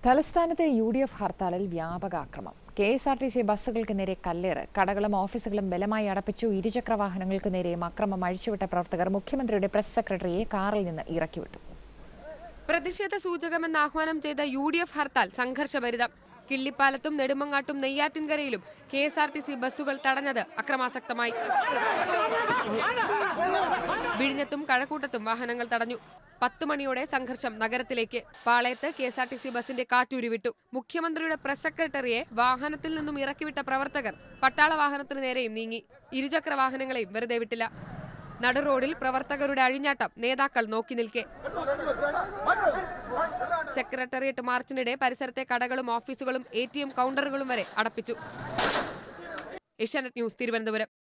തലസ്ഥാനത്തെ U D F ഹർത്താലിൽ വ്യാപക ആക്രമം K S R T C ബസ്സുകൾക്ക് നേരെ കല്ലേറ് കടകളും ഓഫീസുകളും ബലമായി അടപ്പിച്ചു ഇരുചക്ര വാഹനങ്ങൾക്ക് നേരെയും അക്രമം അഴിച്ചുവിട്ട പ്രവർത്തകർ മുഖ്യമന്ത്രിയുടെ പ്രസ് സെക്രട്ടറിയെ കാറിൽ നിന്ന് ഇറക്കിവിട്ടു പ്രതിഷേധ സൂചകമെന്ന് ആഹ്വാനം ചെയ്ത യു ഡി എഫ് ഹർത്താൽ സംഘർഷഭരിതം കിള്ളിപ്പാലത്തും നെടുമങ്ങാട്ടും നെയ്യാറ്റിൻകരയിലും K S R T C ബസ്സുകൾ തടഞ്ഞത് അക്രമാസക്തമായി വിഴിഞ്ഞത്തും കഴക്കൂട്ടത്തും വാഹനങ്ങൾ തടഞ്ഞു പത്ത് മണിയോടെ സംഘർഷം നഗരത്തിലേക്ക് പാളയത്ത് K S R T C ബസിന്റെ കാറ്റൂരി വിട്ടു മുഖ്യമന്ത്രിയുടെ പ്രസ് സെക്രട്ടറിയെ വാഹനത്തിൽ നിന്നും ഇറക്കിവിട്ട പ്രവർത്തകർ പട്ടാള വാഹനത്തിന് നേരെയും നീങ്ങി ഇരുചക്ര വാഹനങ്ങളെയും വെറുതെ വിട്ടില്ല നടുറോഡിൽ പ്രവർത്തകരുടെ അഴിഞ്ഞാട്ടം നേതാക്കൾ നോക്കി നിൽക്കെ സെക്രട്ടേറിയറ്റ് മാർച്ചിനിടെ പരിസരത്തെ കടകളും ഓഫീസുകളും എ ടി എം കൗണ്ടറുകളും വരെ അടപ്പിച്ചു ഏഷ്യാനെറ്റ് ന്യൂസ് തിരുവനന്തപുരം